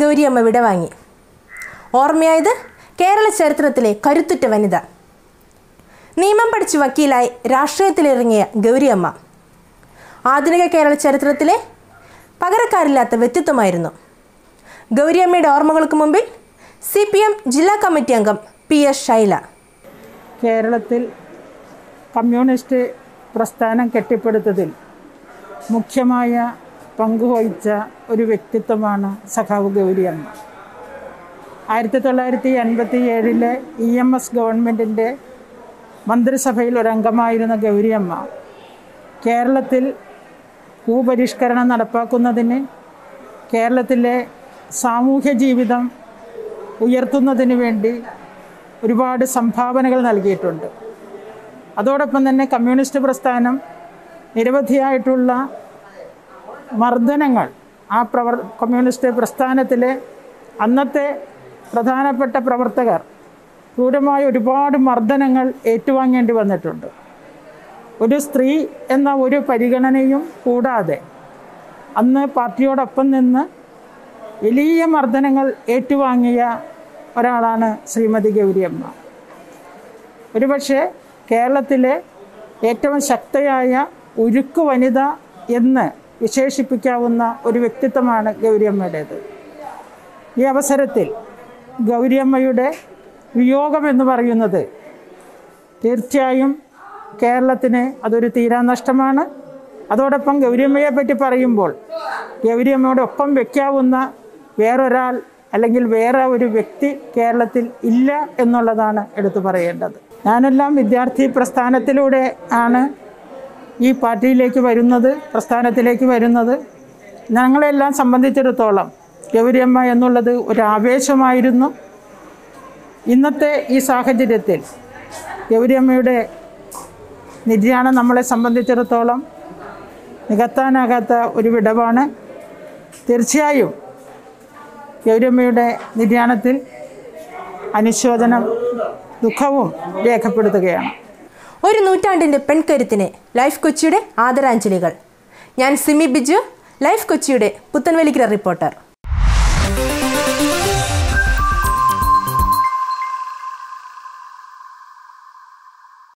ഗൗരിയമ്മ വിടവാങ്ങി ഓർമ്മയായത് കേരള ചരിത്രത്തിലെ കരുത്തുറ്റ വനിത നിയമം പഠിച്ച് വക്കീലായി രാഷ്ട്രീയത്തിലിറങ്ങിയ ഗൗരിയമ്മ ആധുനിക കേരള ചരിത്രത്തിലെ പകരക്കാരില്ലാത്ത വ്യക്തിത്വമായിരുന്നു ഗൗരിയമ്മയുടെ ഓർമ്മകൾക്ക് മുമ്പിൽ സി പി എം ജില്ലാ കമ്മിറ്റി അംഗം പി എസ് ശൈല കേരളത്തിൽ കമ്മ്യൂണിസ്റ്റ് പ്രസ്ഥാനം കെട്ടിപ്പടുത്തതിൽ മുഖ്യമായ പങ്കുവഹിച്ച ഒരു വ്യക്തിത്വമാണ് സഖാവ് ഗൗരിയമ്മ ആയിരത്തി തൊള്ളായിരത്തി എൺപത്തി ഏഴിലെ ഇ എം എസ് ഗവൺമെൻറ്റിൻ്റെ മന്ത്രിസഭയിൽ ഒരംഗമായിരുന്ന ഗൗരിയമ്മ കേരളത്തിൽ ഭൂപരിഷ്കരണം നടപ്പാക്കുന്നതിന് കേരളത്തിലെ സാമൂഹ്യ ജീവിതം ഉയർത്തുന്നതിന് വേണ്ടി ഒരുപാട് സംഭാവനകൾ നൽകിയിട്ടുണ്ട് അതോടൊപ്പം തന്നെ കമ്മ്യൂണിസ്റ്റ് പ്രസ്ഥാനം നിരവധിയായിട്ടുള്ള മർദ്ദനങ്ങൾ ആ പ്രവർ കമ്മ്യൂണിസ്റ്റ് പ്രസ്ഥാനത്തിലെ അന്നത്തെ പ്രധാനപ്പെട്ട പ്രവർത്തകർ ക്രൂരമായ ഒരുപാട് മർദ്ദനങ്ങൾ ഏറ്റുവാങ്ങേണ്ടി വന്നിട്ടുണ്ട് ഒരു സ്ത്രീ എന്ന ഒരു പരിഗണനയും കൂടാതെ അന്ന് പാർട്ടിയോടൊപ്പം നിന്ന് വലിയ മർദ്ദനങ്ങൾ ഏറ്റുവാങ്ങിയ ഒരാളാണ് ശ്രീമതി ഗൗരിയമ്മ ഒരുപക്ഷെ കേരളത്തിലെ ഏറ്റവും ശക്തയായ ഉരുക്ക് വനിത എന്ന് വിശേഷിപ്പിക്കാവുന്ന ഒരു വ്യക്തിത്വമാണ് ഗൗരിയമ്മയുടേത് ഈ അവസരത്തിൽ ഗൗരിയമ്മയുടെ വിയോഗം എന്ന് പറയുന്നത് തീർച്ചയായും കേരളത്തിന് അതൊരു തീരാനഷ്ടമാണ് അതോടൊപ്പം ഗൗരിയമ്മയെ പറ്റി പറയുമ്പോൾ ഗൗരിയമ്മയുടെ ഒപ്പം വയ്ക്കാവുന്ന വേറൊരാൾ അല്ലെങ്കിൽ വേറെ ഒരു വ്യക്തി കേരളത്തിൽ ഇല്ല എന്നുള്ളതാണ് എടുത്തു പറയേണ്ടത് ഞാനെല്ലാം വിദ്യാർത്ഥി പ്രസ്ഥാനത്തിലൂടെ ആണ് ഈ പാർട്ടിയിലേക്ക് വരുന്നത് പ്രസ്ഥാനത്തിലേക്ക് വരുന്നത് ഞങ്ങളെല്ലാം സംബന്ധിച്ചിടത്തോളം ഗൗരിയമ്മ എന്നുള്ളത് ഒരു ആവേശമായിരുന്നു ഇന്നത്തെ ഈ സാഹചര്യത്തിൽ ഗൗരിയമ്മയുടെ നിര്യാണം നമ്മളെ സംബന്ധിച്ചിടത്തോളം നികത്താനാകാത്ത ഒരു വിടവാണ് തീർച്ചയായും ഗൗരിയമ്മയുടെ നിര്യാണത്തിൽ അനുശോചനം ദുഃഖവും രേഖപ്പെടുത്തുകയാണ് ഒരു നൂറ്റാണ്ടിൻ്റെ പെൺകരുത്തിന് ലൈഫ് കൊച്ചിയുടെ ആദരാഞ്ജലികൾ ഞാൻ സിമി ബിജു ലൈഫ് കൊച്ചിയുടെ പുത്തൻവലിക്കര റിപ്പോർട്ടർ